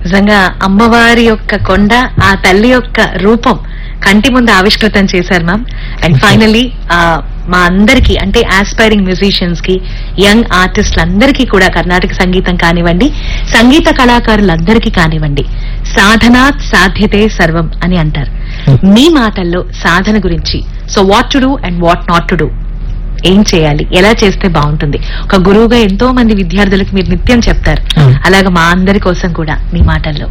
నిజంగా అమ్మవారి యొక్క కొండ ఆ తల్లి యొక్క రూపం కంటి ముందు ఆవిష్కృతం చేశారు మ్యామ్ అండ్ ఫైనలీ మా అందరికి అంటే ఆస్పైరింగ్ మ్యూజిషియన్స్ కి యంగ్ ఆర్టిస్టులందరికీ కూడా కర్ణాటక సంగీతం కానివ్వండి సంగీత కళాకారులందరికీ కానివ్వండి సాధనాత్ సాధ్యతే సర్వం అని అంటారు మీ మాటల్లో సాధన గురించి so what to do and what not to do ఏం చేయాలి ఎలా చేస్తే బాగుంటుంది ఒక గురువుగా ఎంతో మంది విద్యార్థులకు మీరు నిత్యం చెప్తారు అవును. అలాగే మా అందరి కోసం కూడా మీ మాటల్లో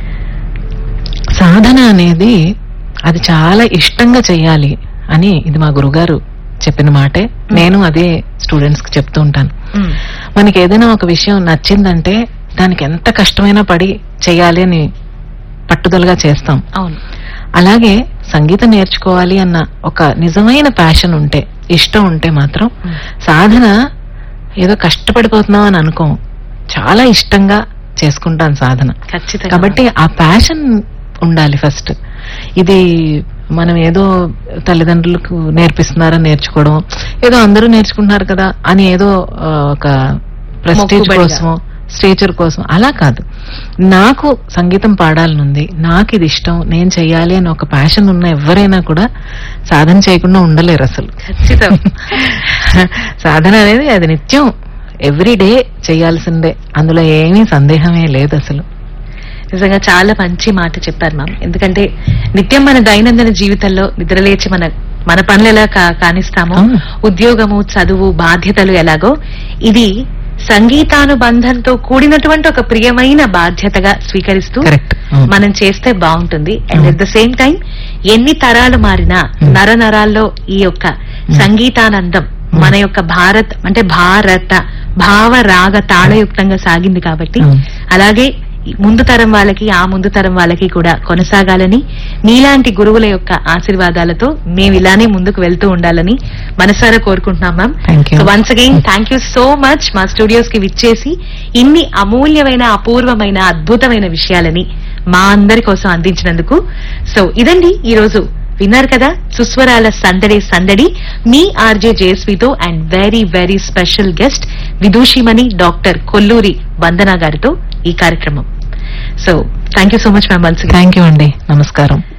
సాధన అనేది అది చాలా ఇష్టంగా చేయాలి అని ఇది మా గురుగారు చెప్పిన మాటే నేను అదే స్టూడెంట్స్ కి చెప్తూ ఉంటాను మ్మ్. మనకి ఏదైనా ఒక విషయం నచ్చిందంటే దానికి ఎంత కష్టమైనా పడి చేయాలి అని పట్టుదలగా చేస్తాం అవును అలాగే సంగీతం నేర్చుకోవాలి అన్న ఒక నిజమైన ప్యాషన్ ఉంటే ఇష్టం ఉంటే మాత్రం మ్మ్. సాధన ఏదో కష్టపడిపోతున్నాం అని అనుకోం చాలా ఇష్టంగా చేసుకుంటాను సాధన ఖచ్చితంగా కాబట్టి ఆ ప్యాషన్ ఉండాలి ఫస్ట్ ఇది మనం ఏదో తల్లిదండ్రులకు నేర్పిస్తున్నారని నేర్చుకోవడం ఏదో అందరూ నేర్చుకుంటున్నారు కదా అని ఏదో ఆ, ఒక ప్రెస్టేజ్ మొక్కుబడిగా. కోసమో స్టేచర్ కోసం అలా కాదు నాకు సంగీతం పాడాలనుంది నాకు ఇది ఇష్టం నేను చెయ్యాలి అని ఒక ప్యాషన్ ఉన్న ఎవరైనా కూడా సాధన చేయకుండా ఉండలేరు అసలు ఖచ్చితం సాధన అనేది అది నిత్యం ఎవ్రీ డే చేయాల్సిందే అందులో ఏమీ సందేహమే లేదు అసలు నిజంగా చాలా మంచి మాట చెప్పారు మ్యామ్ ఎందుకంటే నిత్యం మన దైనందిన జీవితంలో నిద్రలేచి మన మన పనులు ఎలా కా- కానిస్తామో అవును. ఉద్యోగము చదువు బాధ్యతలు ఎలాగో ఇది సంగీతానుబంధంతో కూడినటువంటి ఒక ప్రియమైన బాధ్యతగా స్వీకరిస్తూ కరెక్ట్ మనం చేస్తే బాగుంటుంది and at the same time ఎన్ని తరాలు మారినా Hmm. నర నరాల్లో ఈ యొక్క సంగీతానందం మన యొక్క భారత్ అంటే భారత భావ రాగ తాళయుక్తంగా సాగింది కాబట్టి Hmm. అలాగే ఈ ముందు తరం వాళ్ళకి ఆ ముందు తరం వాళ్ళకి కూడా కొనసాగాలని మీలాంటి గురువుల యొక్క ఆశీర్వాదాలతో మేము ఇలానే ముందుకు వెళ్తూ ఉండాలని మనసారా కోరుకుంటున్నాం ma'am Thank you. So once again thank you so much మా స్టూడియోస్ కి విచ్చేసి ఇన్ని అమూల్యమైన అపూర్వమైన అద్భుతమైన విషయాలని మా అందరి కోసం అందించినందుకు సో ఇదండి ఈ రోజు విన్నారు కదా సుస్వరాల సందడి సందడి మీ ఆర్జే జేఎస్వితో and very very special guest విదూషిమణి డాక్టర్ కొల్లూరి వందన గారితో ఈ కార్యక్రమం so thank you so much ma'am once thank you అండి నమస్కారం